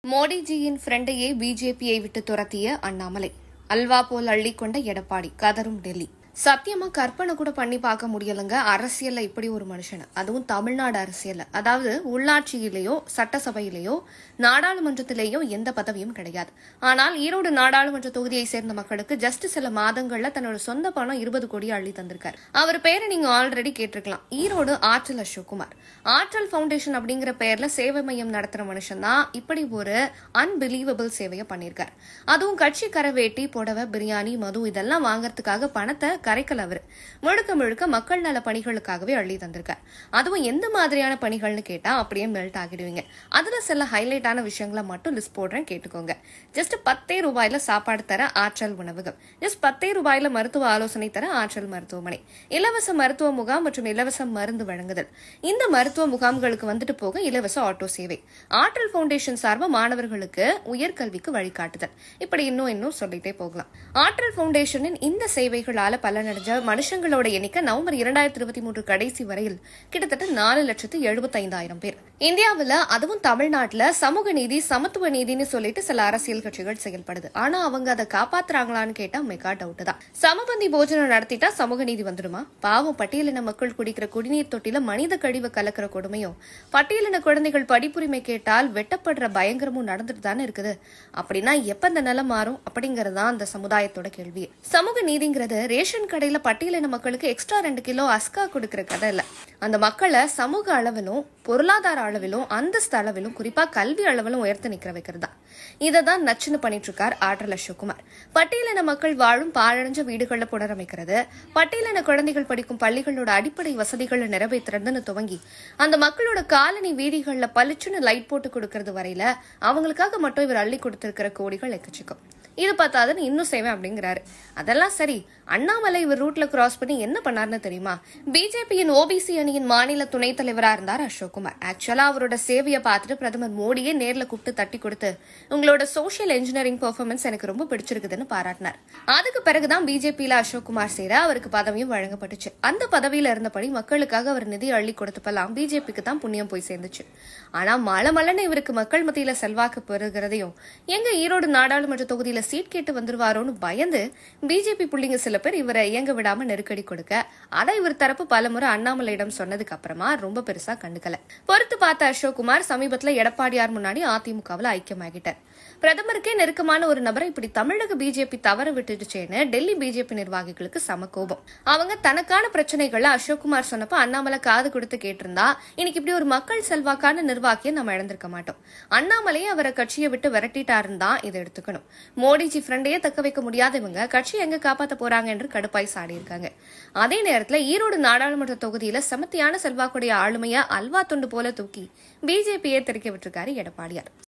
மோடிஜியின் ஃப்ரெண்டையே பிஜேபியை விட்டு துரத்திய அண்ணாமலை அல்வா போல் அள்ளிக்கொண்ட எடப்பாடி கதரும் டெல்லி சத்தியமா கற்பனை கூட பண்ணி பார்க்க முடியலங்க அரசியல்ல இப்படி ஒரு மனுஷன் அதுவும் தமிழ்நாடு அரசியல்ல அதாவது உள்ளாட்சியிலேயோ சட்டசபையிலேயோ நாடாளுமன்றத்திலேயோ எந்த பதவியும் கிடையாது ஆனால் ஈரோடு நாடாளுமன்ற தொகுதியை சேர்ந்த மக்களுக்கு ஜஸ்ட் சில மாதங்கள்ல தன்னோட சொந்த பணம் இருபது கோடி அள்ளி தந்திருக்காரு அவர் பேரை நீங்க ஆல்ரெடி கேட்டிருக்கலாம் ஈரோடு ஆற்றல் அசோக்குமார் ஆற்றல் ஃபவுண்டேஷன் அப்படிங்கிற பேர்ல சேவை மையம் நடத்துற மனுஷன் தான் இப்படி ஒரு அன்பிலீவபிள் சேவையை பண்ணியிருக்காரு அதுவும் கட்சி கரவேட்டி புடவை பிரியாணி மது இதெல்லாம் வாங்கறதுக்காக பணத்தை கரைக்கல அவரு முழுக்க முழுக்க மக்கள் நல பணிகளுக்காகவே அள்ளி தந்திருக்கார் அதுவும் எந்த மாதிரியான பணிகள்னு கேட்டா அப்படியே மெல்ட் ஆகிடுவீங்க அதுல சில ஹைலைட்டான விஷயங்களை மட்டும் லிஸ்ட் போடுறேன் கேட்டுக்கோங்க ஜஸ்ட் பத்தே ரூபாயில சாப்பாடு தர ஆற்றல் உணவகம் ஜஸ்ட் பத்தே ரூபாயில மருத்துவ ஆலோசனை தர ஆற்றல் மருத்துவமனை இலவச மருத்துவ முகாம் மற்றும் இலவச மருந்து வழங்குதல் இந்த மருத்துவ முகாம்களுக்கு வந்துட்டு போக இலவச ஆட்டோ சேவை ஆற்றல் ஃபவுண்டேஷன் சார்பா மாணவர்களுக்கு உயர்கல்விக்கு வழிகாட்டுதல் இப்படி இன்னும் இன்னும் சொல்லிட்டே போகலாம் ஆற்றல் ஃபவுண்டேஷனின் இந்த சேவைகளால பலனடைஞ்ச மனுஷங்களோட எண்ணிக்கை நவம்பர் இரண்டாயிரத்தி இருபத்தி மூன்று கடைசி வரையில் கிட்டத்தட்ட நாலு லட்சத்து எழுபத்தைந்தாயிரம் பேர் இந்தியாவுல அதுவும் தமிழ்நாட்டுல சமூக நீதி சமத்துவ நீதினு சொல்லிட்டு சில அரசியல் கட்சிகள் செயல்படுது ஆனா அவங்க அதை காப்பாத்துறாங்களான்னு கேட்டா மெகா டவுட் தான் சமபந்தி போஜனம் நடத்திட்டா சமூக நீதி வந்துடுமா பாவம் பட்டியலின மக்கள் குடிக்கிற குடிநீர் தொட்டில மனித கழிவு கலக்கிற கொடுமையும் பட்டியலின குழந்தைகள் படிப்புரிமை கேட்டால் வெட்டப்படுற பயங்கரமும் நடந்துட்டு தானே இருக்குது அப்படின்னா எப்ப இந்த நிலம் மாறும் அப்படிங்கறது தான் அந்த சமுதாயத்தோட கேள்வி சமூக நீதிங்கிறது ரேஷன் கடையில பட்டியலின மக்களுக்கு எக்ஸ்ட்ரா ரெண்டு கிலோ அஸ்கா கொடுக்கிற கதை இல்ல அந்த மக்களை சமூக அளவிலும் பொருளாதார அளவிலும் அந்தஸ்து அளவிலும் குறிப்பா கல்வி அளவிலும் உயர்த்து நிக்கிற வைக்கிறது தான் இதை தான் நச்சுன்னு பண்ணிட்டு இருக்கார் ஆற்றல் அசோக்குமார் பட்டியலின மக்கள் வாழும் பாழடைஞ்ச வீடுகள்ல புனரமைக்கிறது பட்டியலின குழந்தைகள் படிக்கும் பள்ளிகளோட அடிப்படை வசதிகளை நிறைவேற்றுறதுன்னு துவங்கி அந்த மக்களோட காலனி வீதிகள்ல பளிச்சுன்னு லைட் போட்டு கொடுக்கறது வரையில அவங்களுக்காக மட்டும் இவர் அள்ளி கொடுத்திருக்கிற கோடிகள் எக்கச்சக்கம் இது பார்த்தாதுன்னு இன்னும் செய்வேன் அப்படிங்கிறாரு அதெல்லாம் சரி அண்ணாமலை இவர் ரூட்ல கிராஸ் பண்ணி என்ன பண்ணாருன்னு தெரியுமா பிஜேபியின் ஓபிசி அணியின் மாநில துணைத் தலைவரா இருந்தார் அசோக்குமார் ஆக்சுவலா அவரோட சேவையை பார்த்துட்டு பிரதமர் மோடியே நேர்ல கூப்பிட்டு தட்டி கொடுத்து உங்களோட சோஷியல் இன்ஜினியரிங் பெர்ஃபார்மன்ஸ் எனக்கு ரொம்ப பிடிச்சிருக்குதுன்னு பாராட்டினார் அதுக்கு பிறகுதான் பிஜேபியில அசோக்குமார் சேர அவருக்கு பதவியும் வழங்கப்பட்டுச்சு அந்த பதவியில இருந்தபடி மக்களுக்காக அவர் நிதி அள்ளி கொடுத்தப்பெல்லாம் பிஜேபிக்கு தான் புண்ணியம் போய் சேர்ந்துச்சு ஆனா மலை மலன்னு இவருக்கு மக்கள் மத்தியில செல்வாக்கு பெறுகிறதையும் எங்க ஈரோடு நாடாளுமன்ற தொகுதியில சீட் கேட்டு வந்துருவாரோன்னு பயந்து பிஜேபி புள்ளிங்க சில பேர் இவரை இயங்க விடாம நெருக்கடி கொடுக்க அதை இவர் தரப்பு பலமுறை அண்ணாமலையிடம் சொன்னதுக்கு அப்புறமா ரொம்ப பெருசா கண்டுக்கல பொறுத்து பார்த்த அசோக்குமார் சமீபத்துல எடப்பாடியார் முன்னாடி அதிமுகவில் ஐக்கியமாகிட்டார் பிரதமருக்கே நெருக்கமான ஒரு நபரை இப்படி தமிழக பிஜேபி தவற விட்டுடுச்சேன்னு டெல்லி பிஜேபி நிர்வாகிகளுக்கு சம கோபம் அவங்க தனக்கான பிரச்சனைகளை அசோக்குமார் சொன்னப்ப அண்ணாமலை காது கொடுத்து கேட்டிருந்தா இன்னைக்கு இப்படி ஒரு மக்கள் செல்வாக்கான நிர்வாகியை நம்ம இழந்திருக்க மாட்டோம் அண்ணாமலையே அவரை கட்சியை விட்டு விரட்டிட்டாருன்னு தான் இதை எடுத்துக்கணும் மோடிஜி ஃப்ரெண்டையே தக்க வைக்க முடியாதவங்க கட்சி எங்க காப்பாத்த போறாங்க என்று கடுப்பாய் சாடியிருக்காங்க அதே நேரத்துல ஈரோடு நாடாளுமன்ற தொகுதியில செமத்தியான செல்வாக்குடைய ஆளுமைய அல்வா துண்டு போல தூக்கி பிஜேபியை திறக்க விட்டிருக்காரு எடப்பாடியார்